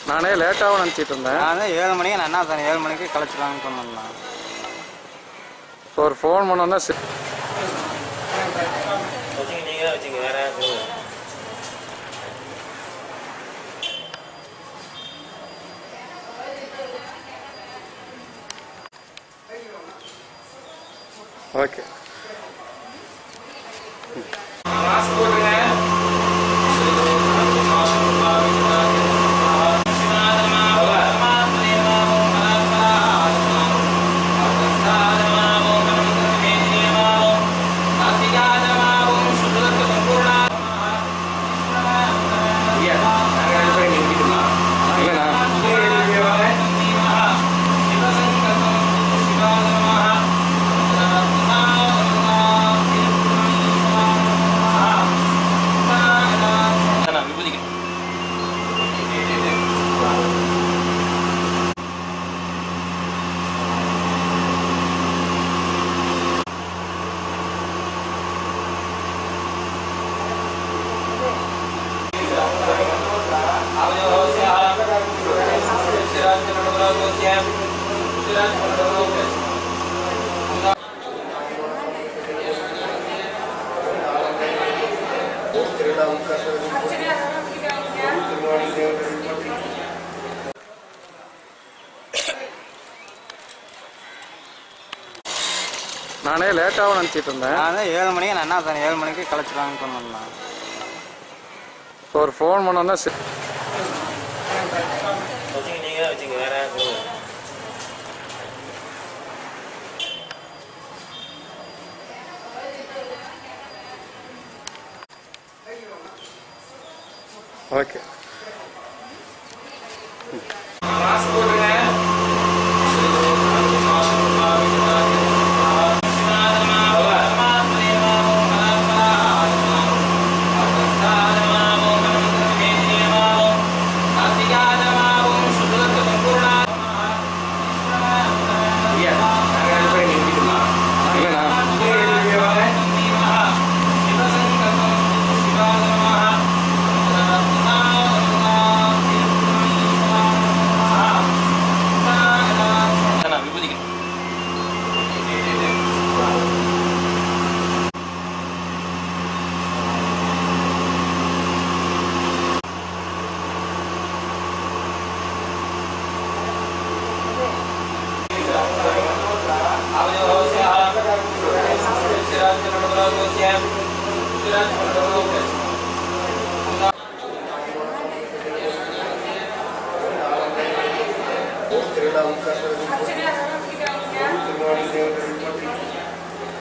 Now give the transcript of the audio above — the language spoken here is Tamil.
நானே லேட்டாகவும் நினச்சிட்டு இருந்தேன் நான் தான் ஏழு மணிக்கு நான் என்ன சொன்னேன் ஏழு மணிக்கு கழிச்சிடலான்னு சொன்னேன் இப்போ ஒரு ஃபோன் பண்ண வந்தால் வச்சுங்க நீங்களே வச்சுங்க வேற யாரும் சொல்லுங்க. ஓகே இல்லைண்ணா நான் விபூதிக்கு நானே லேட்டாகவும் நினச்சிட்டு இருந்தேன் நான் தான் ஏழு மணிக்கு நான் என்ன சொன்னேன் ஏழு மணிக்கு கழிச்சிடலான்னு சொன்னேன் இப்போ ஒரு ஃபோன் பண்ண வந்தால் வச்சுங்க நீங்களே வச்சுங்க வேற யாரும் சொல்லுங்க. ஓகே இல்லைண்ணா நான் விபூதிக்கு திருவிழா